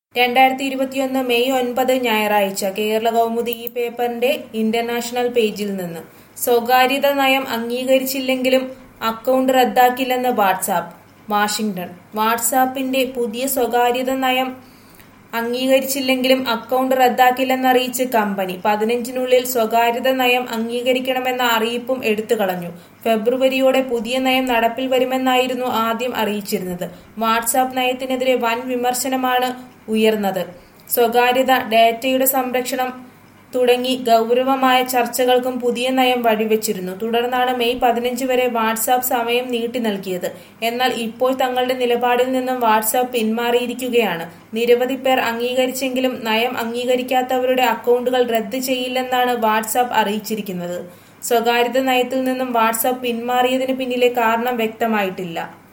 രണ്ടായിരത്തി ഇരുപത്തിയൊന്ന് മെയ് ഒൻപത് ഞായറാഴ്ച കേരള കൗമുദി ഈ പേപ്പറിന്റെ ഇന്റർനാഷണൽ പേജിൽ നിന്ന് സ്വകാര്യത നയം അംഗീകരിച്ചില്ലെങ്കിലും അക്കൗണ്ട് റദ്ദാക്കില്ലെന്ന് വാട്സാപ്പ് വാഷിംഗ്ടൺ വാട്സാപ്പിന്റെ പുതിയ സ്വകാര്യത നയം അംഗീകരിച്ചില്ലെങ്കിലും അക്കൗണ്ട് റദ്ദാക്കില്ലെന്നറിയിച്ച് കമ്പനി പതിനഞ്ചിനുള്ളിൽ സ്വകാര്യത നയം അംഗീകരിക്കണമെന്ന അറിയിപ്പും എടുത്തുകളഞ്ഞു ഫെബ്രുവരിയോടെ പുതിയ നയം നടപ്പിൽ വരുമെന്നായിരുന്നു ആദ്യം അറിയിച്ചിരുന്നത് വാട്സാപ്പ് നയത്തിനെതിരെ വൻ വിമർശനമാണ് ഉയർന്നത് സ്വകാര്യത ഡാറ്റയുടെ സംരക്ഷണം തുടങ്ങി ഗൗരവമായ ചർച്ചകൾക്കും പുതിയ നയം വഴിവെച്ചിരുന്നു തുടർന്നാണ് മെയ് പതിനഞ്ച് വരെ വാട്സാപ്പ് സമയം നീട്ടി നൽകിയത് എന്നാൽ ഇപ്പോൾ തങ്ങളുടെ നിലപാടിൽ നിന്നും വാട്സാപ്പ് പിന്മാറിയിരിക്കുകയാണ് നിരവധി പേർ അംഗീകരിച്ചെങ്കിലും നയം അംഗീകരിക്കാത്തവരുടെ അക്കൗണ്ടുകൾ റദ്ദ് ചെയ്യില്ലെന്നാണ് വാട്സാപ്പ് അറിയിച്ചിരിക്കുന്നത് സ്വകാര്യത നയത്തിൽ നിന്നും വാട്സാപ്പ് പിന്മാറിയതിന് പിന്നിലെ കാരണം വ്യക്തമായിട്ടില്ല